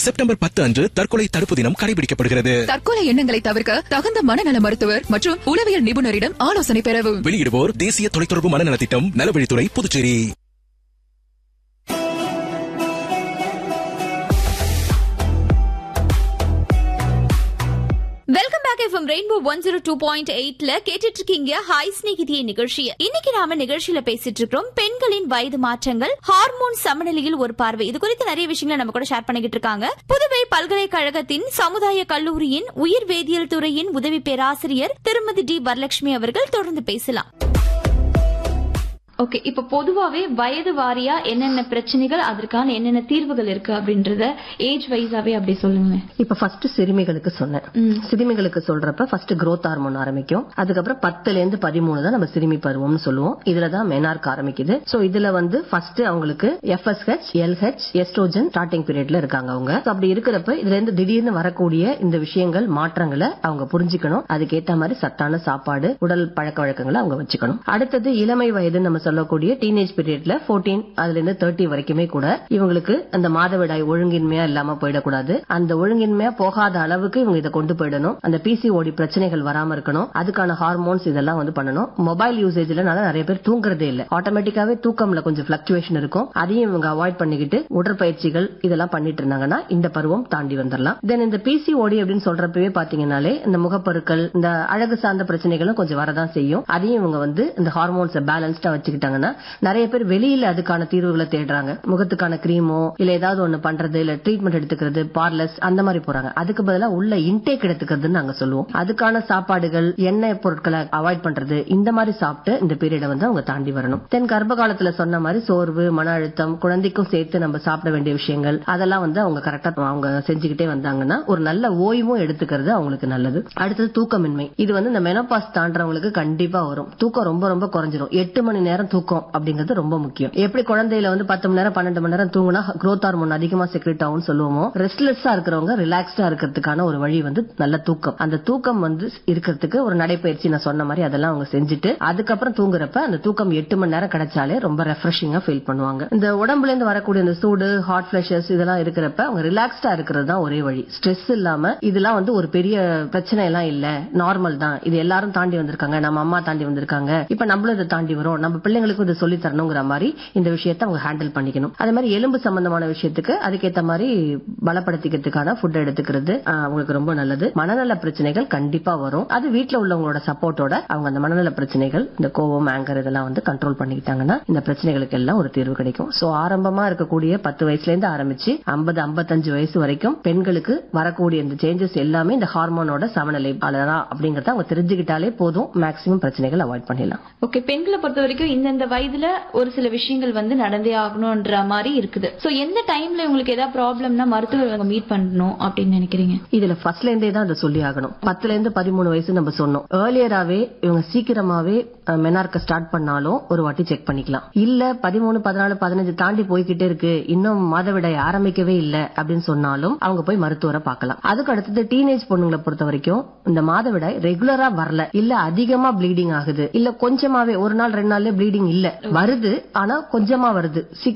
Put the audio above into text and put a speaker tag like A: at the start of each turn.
A: September பத்து அன்று தற்கொலை தடுப்பு தினம் கடைபிடிக்கப்படுகிறது
B: தற்கொலை எண்ணங்களை தவிர்க்க தகுந்த மனநல மருத்துவர் மற்றும் உளவியல் நிபுணரிடம் ஆலோசனை பெறவும்
A: வெளியிடுவோர் தேசிய தொலைத்தொடர்பு மனநலத் திட்டம் நலவழித்துறை Puducherry
C: welcome back FM rainbow one zero two point எயிட்ல கேட்டுட்டு இருக்கீங்க ஹாய் ஸ்நேகிதிய நிகழ்ச்சியை இன்னைக்கு நாம நிகழ்ச்சியில பேசிட்டு இருக்கிறோம் பெண்களின் வயது மாற்றங்கள் ஹார்மோன் சமநிலையில் ஒரு பார்வை இது குறித்து நிறைய விஷயங்களை நம்ம கூட ஷேர் பண்ணிக்கிட்டு இருக்காங்க புதுவை பல்கலைக்கழகத்தின் சமுதாய கல்லூரியின் உயிர் வேதியியல் துறையின் உதவி பேராசிரியர் திருமதி டி வரலட்சுமி அவர்கள் தொடர்ந்து பேசலாம் ஓகே இப்ப பொதுவாவே வயது வாரியா என்னென்ன பிரச்சனைகள் அதற்கான என்னென்ன தீர்வுகள் இருக்கு அப்படின்றத ஏஜ் வைஸாவே அப்படி சொல்லுங்க
D: இப்ப ஃபர்ஸ்ட் சிறுமிகளுக்கு சொன்னேன் சிறுமிகளுக்கு சொல்றப்ப ஃபர்ஸ்ட் growth ஹார்மோன் ஆரம்பிக்கும் அதுக்கப்புறம் பத்துல இருந்து பதிமூணு தான் நம்ம சிறுமி பருவம்னு சொல்லுவோம் இதுல தான் மெனார்க் ஆரம்பிக்குது சோ இதுல வந்து ஃபர்ஸ்ட் அவங்களுக்கு எஃப்எஸ்ஹெச் எல்ஹெச் எஸ்ட்ரோஜன் ஸ்டார்டிங் பீரியட்ல இருக்காங்க அவங்க So அப்படி இருக்கிறப்ப இதுல இருந்து திடீர்னு வரக்கூடிய இந்த விஷயங்கள் மாற்றங்களை அவங்க புரிஞ்சுக்கணும் அதுக்கேத்த மாதிரி சத்தான சாப்பாடு உடல் பழக்க வழக்கங்களை அவங்க வச்சுக்கணும் அடுத்தது இளமை வயது நம்ம சொல்லக்கூடிய டீனேஜ் பீரியட்ல 14 அதுல இருந்து தேர்ட்டி வரைக்குமே கூட இவங்களுக்கு அந்த மாதவிடாய் ஒழுங்கின்மையா இல்லாம போயிடக்கூடாது அந்த ஒழுங்கின்மையா போகாத அளவுக்கு இவங்க இதை கொண்டு போயிடணும் அந்த பிசிஓடி பிரச்சனைகள் வராம இருக்கணும் அதுக்கான ஹார்மோன்ஸ் இதெல்லாம் வந்து பண்ணணும் மொபைல் யூசேஜ்ல நிறைய பேர் தூங்குறதே இல்ல ஆட்டோமேட்டிக்காவே தூக்கம்ல கொஞ்சம் பிளக்சுவேஷன் இருக்கும் அதையும் இவங்க அவாய்ட் பண்ணிக்கிட்டு உடற்பயிற்சிகள் இதெல்லாம் பண்ணிட்டு இருந்தாங்கன்னா இந்த பருவம் தாண்டி வந்துடலாம் தென் இந்த பிசிஓடி அப்படின்னு சொல்றப்பவே பாத்தீங்கன்னாலே இந்த முகப்பருக்கள் இந்த அழகு சார்ந்த பிரச்சனைகளும் கொஞ்சம் வரதான் செய்யும் அதையும் இவங்க வந்து இந்த ஹார்மோன்ஸை பேலன்ஸ்டா வச்சுக்கிட்டாங்கன்னா நிறைய பேர் வெளியில அதுக்கான தீர்வுகளை தேடுறாங்க முகத்துக்கான கிரீமோ இல்ல ஏதாவது ஒண்ணு பண்றது இல்ல ட்ரீட்மெண்ட் எடுத்துக்கிறது பார்லஸ் அந்த மாதிரி போறாங்க அதுக்கு பதிலா உள்ள இன்டேக் எடுத்துக்கிறதுன்னு நாங்க சொல்லுவோம் அதுக்கான சாப்பாடுகள் எண்ணெய் பொருட்களை அவாய்ட் பண்றது இந்த மாதிரி சாப்பிட்டு இந்த பீரியடை வந்து அவங்க தாண்டி வரணும் தென் கர்ப்ப காலத்துல சொன்ன மாதிரி சோர்வு மன அழுத்தம் குழந்தைக்கும் சேர்த்து நம்ம சாப்பிட வேண்டிய விஷயங்கள் அதெல்லாம் வந்து அவங்க கரெக்டா அவங்க செஞ்சுக்கிட்டே வந்தாங்கன்னா ஒரு நல்ல ஓய்வும் எடுத்துக்கிறது அவங்களுக்கு நல்லது அடுத்தது தூக்கமின்மை இது வந்து இந்த மெனோபாஸ் தாண்டறவங்களுக்கு கண்டிப்பா வரும் தூக்கம் ரொம்ப ரொம்ப குறைஞ்சிரும் எட்டு மணி நேரம் தூக்கம் அப்படிங்கிறது ரொம்ப முக்கியம் எப்படி குழந்தையில வந்து பத்து மணி நேரம் பன்னெண்டு மணி நேரம் தூங்கினா growth ஹார்மோன் அதிகமா செக்ரெட் ஆகும்னு சொல்லுவோமோ ரெஸ்ட்லெஸ்ஸா இருக்கிறவங்க ரிலாக்ஸ்டா இருக்கிறதுக்கான ஒரு வழி வந்து நல்ல தூக்கம் அந்த தூக்கம் வந்து இருக்கிறதுக்கு ஒரு நடைப்பயிற்சி நான் சொன்ன மாதிரி அதெல்லாம் அவங்க செஞ்சுட்டு அதுக்கப்புறம் தூங்குறப்ப அந்த தூக்கம் எட்டு மணி நேரம் கிடைச்சாலே ரொம்ப ரெஃப்ரெஷிங்கா ஃபீல் பண்ணுவாங்க இந்த உடம்புல இருந்து வரக்கூடிய இந்த சூடு ஹாட் பிளஷஸ் இதெல்லாம் இருக்கிறப்ப அவங்க ரிலாக்ஸ்டா இருக்கிறது தான் ஒரே வழி ஸ்ட்ரெஸ் இல்லாம இதெல்லாம் வந்து ஒரு பெரிய பிரச்சனை எல்லாம் இல்ல நார்மல் தான் இது எல்லாரும் தாண்டி வந்திருக்காங்க நம்ம அம்மா தாண்டி வந்திருக்காங்க இப்ப நம்மளும் இதை தாண்டி வரோம் நம்ம பிள்ளைங்களுக்கும் இதை சொல்லி தரணுங்கிற மாதிரி இந்த விஷயத்தை அவங்க ஹேண்டில் பண்ணிக்கணும் அதே மாதிரி எலும்பு சம்பந்தமான விஷயத்துக்கு அதுக்கேத்த மாதிரி பலப்படுத்திக்கிறதுக்கான ஃபுட் எடுத்துக்கிறது ஆஹ், அவங்களுக்கு ரொம்ப நல்லது மனநல பிரச்சனைகள் கண்டிப்பா வரும் அது வீட்ல உள்ளவங்களோட சப்போர்ட்டோட அவங்க அந்த மனநல பிரச்சனைகள் இந்த கோவம் ஆங்கர் இதெல்லாம் வந்து கண்ட்ரோல் பண்ணிக்கிட்டாங்கன்னா இந்த பிரச்சனைகளுக்கு எல்லாம் ஒரு தீர்வு கிடைக்கும் சோ ஆரம்பமா இருக்கக்கூடிய பத்து வயசுல இருந்து ஆரம்பிச்சு ஐம்பது ஐம்பத்தஞ்சு வயசு வரைக்கும் பெண்களுக்கு வரக்கூடிய இந்த சேஞ்சஸ் எல்லாமே இந்த ஹார்மோனோட சமநிலை தான் அப்படிங்கறத அவங்க தெரிஞ்சுக்கிட்டாலே போதும் மேக்ஸிமம் பிரச்சனைகள் அவாய்ட் பண்ணிடலாம்
C: ஓகே பெண்களை பொறுத்த வரைக்கும் இந்தந்த வயதுல ஒரு சில விஷயங்கள் வந்து நடந்தே ஆகணும்ன்ற மாதிரி இருக்குது சோ எந்த டைம்ல உங்களுக்கு ஏதாவது ப்ராப்ளம்னா மருத்துவர் மீட் பண்ணணும் அப்படின்னு நினைக்கிறீங்க
D: இதுல ஃபர்ஸ்ட்ல இருந்தே தான் அதை சொல்லி ஆகணும் பத்துல இருந்து பதிமூணு வயசு நம்ம சொன்னோம் ஏர்லியராவே இவங்க சீக்கிரமாவே மெனார்க்க ஸ்டார்ட் பண்ணாலும் ஒரு வாட்டி செக் பண்ணிக்கலாம் இல்ல பதிமூணு பதினாலு பதினஞ்சு தாண்டி போய்கிட்டே இருக்கு இன்னும் மாதவிடாய் ஆரம்பிக்கவே இல்ல அப்படின்னு சொன்னாலும் அவங்க போய் மருத்துவரை பார்க்கலாம் அதுக்கு அடுத்தது டீனேஜ் பொண்ணுங்களை பொறுத்த வரைக்கும் இந்த மாதவிடாய் ரெகுலரா வரல இல்ல அதிகமா ப்ளீடிங் ஆகுது இல்ல கொஞ்சமாவே ஒரு நாள் ரெண்டு நாள்லயே ப்ளீடிங் இல்ல வருது ஆனா கொஞ்சமா வருது